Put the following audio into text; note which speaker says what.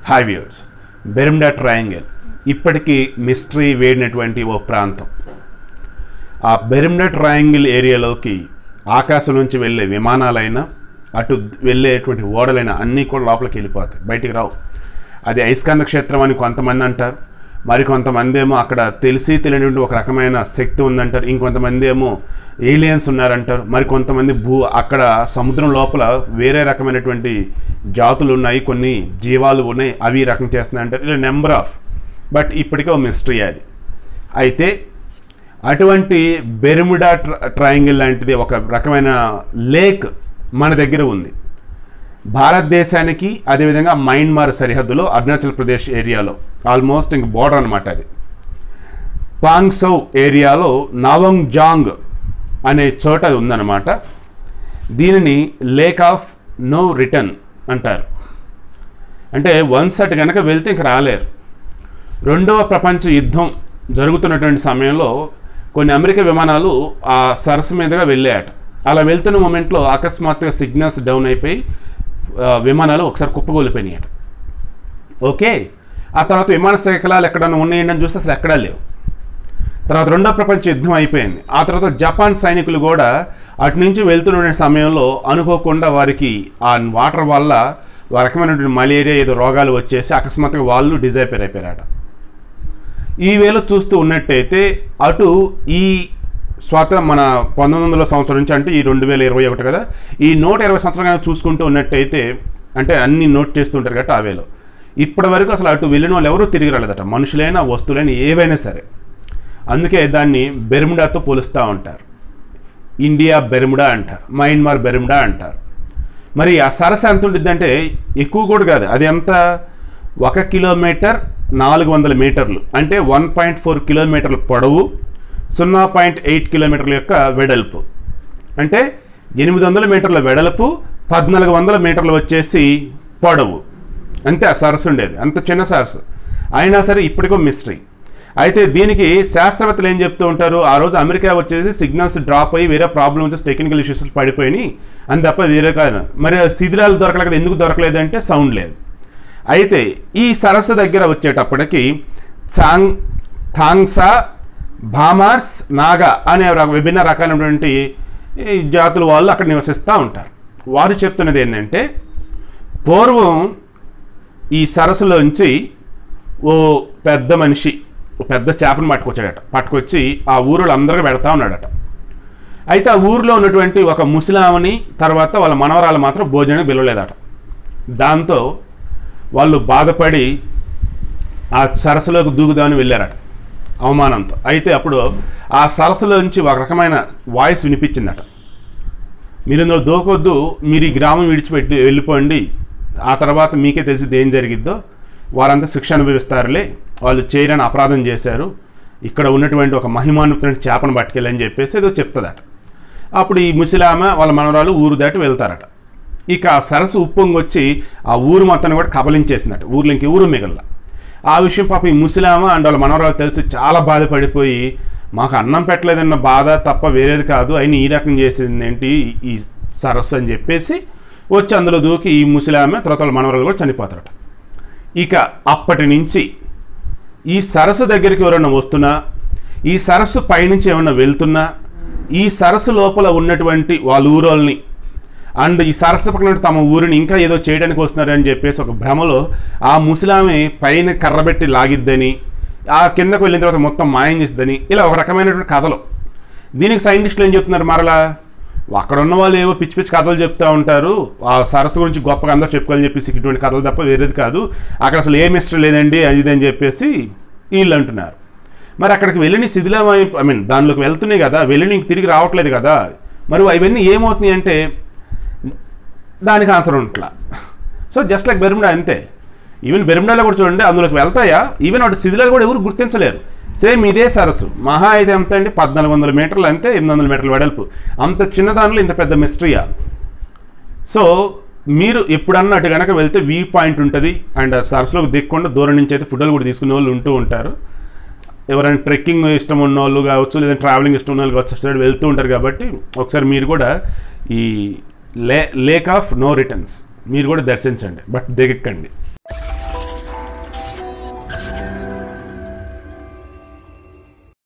Speaker 1: hi viewers Bermuda triangle ఇప్పటికీ mystery వేడినటువంటి ఓ ప్రాంతం ఆ బెర్ముడా ట్రయాంగిల్ ఏరియాలోకి ఆకాశం నుంచి వెళ్ళే విమానాలైనా అటు వెళ్ళేటువంటి ఓడలైనా అన్నీ కూడా లోపలికి వెళ్ళిపోతాయి బయటికి రావు అది అయస్కాంత క్షేత్రం అని కొంతమంది అంటారు మరి కొంతమంది ఏమో అక్కడ తెలిసి తెలియనటువంటి ఒక రకమైన శక్తి ఉందంటారు ఇంకొంతమంది ఏమో ఏలియన్స్ ఉన్నారంటారు మరి కొంతమంది భూ అక్కడ సముద్రం లోపల వేరే రకమైనటువంటి జాతులు ఉన్నాయి కొన్ని జీవాలు ఉన్నాయి అవి ఈ రకం చేస్తున్నాయి అంటారు ఇలా నెంబర్ ఆఫ్ బట్ ఇప్పటికే ఒక మిస్టరీ అది అయితే అటువంటి బెర్ముడా ట్ర ట్రయాంగిల్ లాంటిది ఒక రకమైన లేక్ మన దగ్గర ఉంది భారతదేశానికి అదేవిధంగా మయన్మార్ సరిహద్దులో అరుణాచల్ ప్రదేశ్ ఏరియాలో ఆల్మోస్ట్ ఇంక బోర్డర్ అనమాట అది పాంగ్సౌ ఏరియాలో నవంగ్ జాంగ్ అనే చోట అది ఉందన్నమాట దీనిని లేక్ ఆఫ్ నో రిటర్న్ అంటారు అంటే వన్స్ అటు కనుక వెళ్తే ఇంక రాలేరు రెండవ ప్రపంచ యుద్ధం జరుగుతున్నటువంటి సమయంలో కొన్ని అమెరికా విమానాలు ఆ సరస్సు మీదుగా వెళ్ళాయట అలా వెళ్తున్న మూమెంట్లో అకస్మాత్తుగా సిగ్నల్స్ డౌన్ అయిపోయి ఆ, విమానాలు ఒకసారి కుప్పగోలిపోయినాయట ఓకే ఆ తర్వాత విమాన శకలాలు ఎక్కడన్నా ఉన్నాయండి అని చూస్తే అసలు ఎక్కడా లేవు తర్వాత రెండో ప్రపంచ యుద్ధం అయిపోయింది ఆ తర్వాత జపాన్ సైనికులు కూడా అటు నుంచి వెళ్తున్న సమయంలో అనుకోకుండా వారికి ఆ వాటర్ వల్ల ఒక రకమైనటువంటి మలేరియా ఏదో రోగాలు వచ్చేసి అకస్మాత్తుగా వాళ్ళు డిజైపేర్ అయిపోయారట ఈ వేళ చూస్తూ ఉన్నట్టయితే అటు ఈ స్వాత మన పంతొమ్మిది వందల సంవత్సరం నుంచి అంటే ఈ రెండు వేల ఇరవై ఒకటి కదా ఈ నూట ఇరవై సంవత్సరం కనుక చూసుకుంటూ ఉన్నట్టయితే అంటే అన్ని నోట్ చేస్తుంటారు కాబట్టి ఆ వేలో ఇప్పటి వరకు అసలు అటు వెళ్ళిన వాళ్ళు ఎవరూ తిరిగి రాలేదట మనుషులైనా వస్తువులైనా ఏవైనా సరే అందుకే దాన్ని బెర్ముడాతో పోలుస్తూ ఉంటారు ఇండియా బెర్ముడా అంటారు మయన్మార్ బెర్ముడా అంటారు మరి ఆ సరస్సు ఎంత ఉంటుందంటే ఎక్కువ కూడా కాదు అది ఎంత ఒక కిలోమీటర్ నాలుగు వందల మీటర్లు అంటే వన్ పాయింట్ ఫోర్ కిలోమీటర్ల పొడవు సున్నా పాయింట్ ఎయిట్ కిలోమీటర్ల యొక్క వెడల్పు అంటే ఎనిమిది వందల మీటర్ల వెడల్పు పద్నాలుగు వందల మీటర్లు వచ్చేసి పొడవు అంతే ఆ సరస్సు ఉండేది అంత చిన్న సరస్సు అయినా సరే ఇప్పటికో మిస్టరీ అయితే దీనికి శాస్త్రవేత్తలు ఏం చెప్తూ ఉంటారు ఆ రోజు అమెరికా వచ్చేసి సిగ్నల్స్ డ్రాప్ అయ్యి వేరే ప్రాబ్లమ్ వచ్చేసి టెక్నికల్ ఇష్యూస్ పడిపోయినాయి అని తప్ప వేరే కాదు మరి ఆ శిథిలాలు దొరకలేదు ఎందుకు దొరకలేదంటే సౌండ్ లేదు అయితే ఈ సరస్సు దగ్గర వచ్చేటప్పటికి థాంగ్ థాంగ్సా భామార్స్ నాగా అనే ర- విభిన్న రకాలైనటువంటి ఈ జాతుల వాళ్ళు అక్కడ నివసిస్తూ ఉంటారు వారు చెప్తున్నది ఏంటంటే పూర్వం ఈ సరస్సులోంచి ఓ పెద్ద మనిషి ఓ పెద్ద చేపను పట్టుకొచ్చాడట పట్టుకొచ్చి ఆ ఊరిలో అందరికీ పెడతా ఉన్నాడట అయితే ఆ ఊరిలో ఉన్నటువంటి ఒక ముసలామని తర్వాత వాళ్ళ మనవరాలు మాత్రం భోజనానికి పిలవలేదట దాంతో వాళ్ళు బాధపడి ఆ సరస్సులోకి దూకుదామని వెళ్ళారట అవమానంతో అయితే అప్పుడు ఆ సరస్సులోంచి ఒక రకమైన వాయిస్ వినిపించిందట మీరు ఇందులో దూకొద్దు మీరు ఈ గ్రామం విడిచిపెట్టి వెళ్ళిపోండి ఆ తర్వాత మీకే తెలిసి ఏం జరిగిద్దో వారంతా శిక్ష అనుభవిస్తారులే వాళ్ళు చేయరని అపరాధం చేశారు ఇక్కడ ఉన్నటువంటి ఒక మహిమాన్వితమైన చేపను పట్టుకెళ్ళని చెప్పేసి ఏదో చెప్తుందట అప్పుడు ఈ ముసలామె వాళ్ళ మనవరాలు ఊరు దాటి వెళ్తారట ఇక ఆ సరస్సు ఉప్పొంగి వచ్చి ఆ ఊరు మొత్తాన్ని కూడా కబలించేసిందట ఊర్లో ఇంక ఊరు మిగల ఆ విషయం పాప ఈ ముసలామ అండ్ వాళ్ళ మనవరాలు తెలిసి చాలా బాధపడిపోయి మాకు అన్నం పెట్టలేదన్న బాధ తప్ప వేరేది కాదు అయిన ఈ రకం చేసింది ఏంటి ఈ సరస్సు అని చెప్పేసి వచ్చి అందులో దూకి ఈ ముసలామె తర్వాత వాళ్ళ మనవరాలు కూడా చనిపోతారట ఇక అప్పటి నుంచి ఈ సరస్సు దగ్గరికి ఎవరైనా వస్తున్నా ఈ సరస్సు పైనుంచి ఏమైనా వెళ్తున్నా ఈ సరస్సు లోపల ఉన్నటువంటి వాళ్ళ ఊరోల్ని అండ్ ఈ సరస్సు పక్కన ఉన్న తమ ఊరిని ఇంకా ఏదో చేయడానికి వస్తున్నారని చెప్పేసి ఒక భ్రమలో ఆ ముసలామె పైన కర్రబెట్టి లాగిద్దని ఆ కిందకు వెళ్ళిన తర్వాత మొత్తం మాయం చేసిద్దని ఇలా ఒక రకమైనటువంటి కథలు దీనికి సైంటిస్టులు ఏం చెప్తున్నారు మరలా అక్కడ ఉన్న వాళ్ళు ఏవో పిచ్చి పిచ్చి కథలు చెప్తూ ఉంటారు ఆ సరస్సు గురించి గొప్పగా అందరూ చెప్పుకోవాలని చెప్పేసి ఇటువంటి కథలు తప్ప వేరేది కాదు అక్కడ అసలు ఏం ఇష్టం లేదండి అది ఇది అని చెప్పేసి వీళ్ళు అంటున్నారు మరి అక్కడికి వెళ్ళిన శిథిలం ఐ మీన్ దానిలోకి వెళ్తున్నాయి కదా వెళ్ళి ఇంక తిరిగి రావట్లేదు కదా మరి అవన్నీ ఏమవుతున్నాయి అంటే దానికి ఆన్సర్ ఉంట్లా సో జస్ట్ లైక్ బెర్ముడా అంతే ఈవెన్ బెర్ముడాలో కూడా చూడండి అందులోకి వెళ్తాయా ఈవెన్ వాటి శిథిలాలు కూడా ఎవరు గుర్తించలేరు సేమ్ ఇదే సరస్సు మహా అయితే ఎంత అండి పద్నాలుగు వందల మీటర్లు అంతే ఎనిమిది వందల మీటర్ల వెడల్పు అంత చిన్న దానిలో ఇంత పెద్ద మిస్టరీయా సో మీరు ఎప్పుడన్నా అటు కనుక వెళ్తే వ్యూ పాయింట్ ఉంటుంది అండ్ సరస్సులోకి దిక్కుండా దూరం నుంచి అయితే ఫుడ్లు కూడా తీసుకునే వాళ్ళు ఉంటూ ఉంటారు ఎవరైనా ట్రెక్కింగ్ ఇష్టం ఉన్న వాళ్ళు కావచ్చు లేదా ట్రావెలింగ్ ఇష్టం ఉన్న వాళ్ళు కావచ్చు సైడ్ వెళ్తూ ఉంటారు కాబట్టి ఒకసారి మీరు కూడా ఈ లే లేక్ ఆఫ్ నో రిటర్న్స్ మీరు కూడా దర్శించండి బట్ దిగక్కండి